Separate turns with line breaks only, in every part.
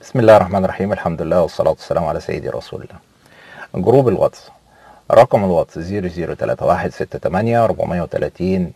بسم الله الرحمن الرحيم الحمد لله والصلاة والسلام على سيدي رسول الله جروب الواتس رقم الواتس 0031684 430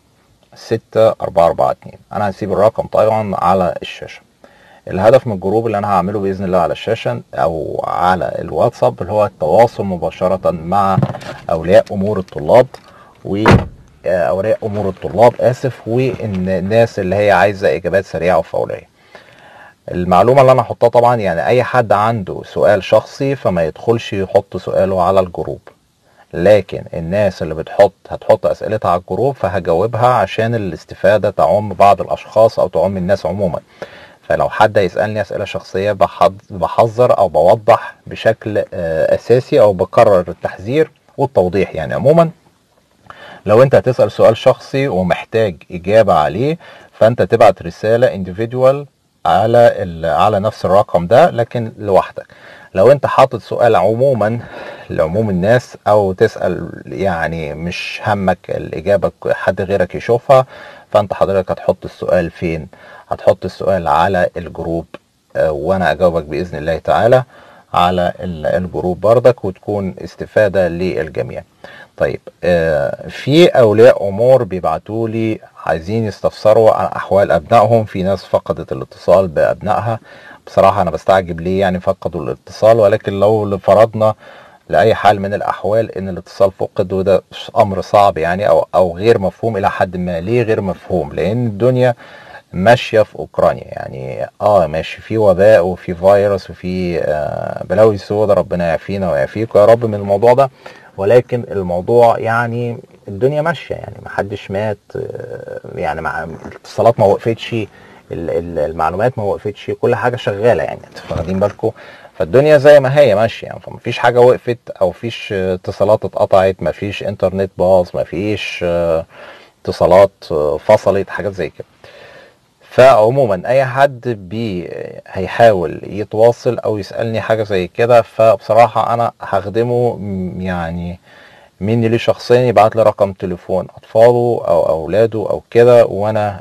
6442 انا هسيب الرقم طبعا على الشاشة الهدف من الجروب اللي انا هعمله باذن الله على الشاشة او على الواتساب اللي هو التواصل مباشرة مع اولياء امور الطلاب و اولياء امور الطلاب اسف والناس اللي هي عايزة اجابات سريعة وفورية المعلومة اللي انا هحطها طبعا يعني اي حد عنده سؤال شخصي فما يدخلش يحط سؤاله على الجروب لكن الناس اللي بتحط هتحط اسئلتها على الجروب فهجاوبها عشان الاستفادة تعم بعض الاشخاص او تعم الناس عموما فلو حد يسألني اسئلة شخصية بحذر او بوضح بشكل اساسي او بكرر التحذير والتوضيح يعني عموما لو انت هتسأل سؤال شخصي ومحتاج اجابة عليه فانت تبعت رسالة individual على على نفس الرقم ده لكن لوحدك لو انت حاطط سؤال عموما لعموم الناس او تسأل يعني مش همك الاجابة حد غيرك يشوفها فانت حضرتك هتحط السؤال فين هتحط السؤال على الجروب وانا اجاوبك باذن الله تعالى على الجروب بردك وتكون استفادة للجميع طيب في اولياء امور بيبعتوا لي عايزين يستفسروا عن احوال ابنائهم في ناس فقدت الاتصال بابنائها بصراحة انا بستعجب ليه يعني فقدوا الاتصال ولكن لو فرضنا لاي حال من الاحوال ان الاتصال فقد وده امر صعب يعني او او غير مفهوم الى حد ما ليه غير مفهوم لان الدنيا ماشيه في اوكرانيا يعني اه ماشي في وباء وفي فيروس وفي آه بلاوي سودة ربنا يعافينا ويعافيكم يا رب من الموضوع ده ولكن الموضوع يعني الدنيا ماشيه يعني ما حدش مات يعني مع الاتصالات ما وقفتش المعلومات ما وقفتش كل حاجه شغاله يعني انتوا واخدين بالكم فالدنيا زي ما هي ماشيه يعني فما فيش حاجه وقفت او فيش اتصالات اتقطعت ما فيش انترنت باظ ما فيش اتصالات فصلت حاجات زي كده فعموما اي حد بي هيحاول يتواصل او يسالني حاجه زي كده فبصراحه انا هخدمه يعني مني ليه شخصيا يبعت لي رقم تليفون اطفاله او اولاده او كده وانا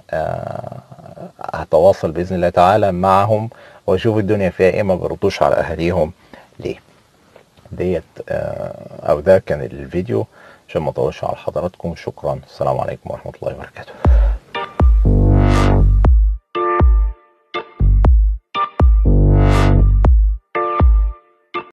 هتواصل باذن الله تعالى معهم واشوف الدنيا فيها ايه ما بيردوش على اهاليهم ليه ديت او ده كان الفيديو عشان ما اطولش على حضراتكم شكرا السلام عليكم ورحمه الله وبركاته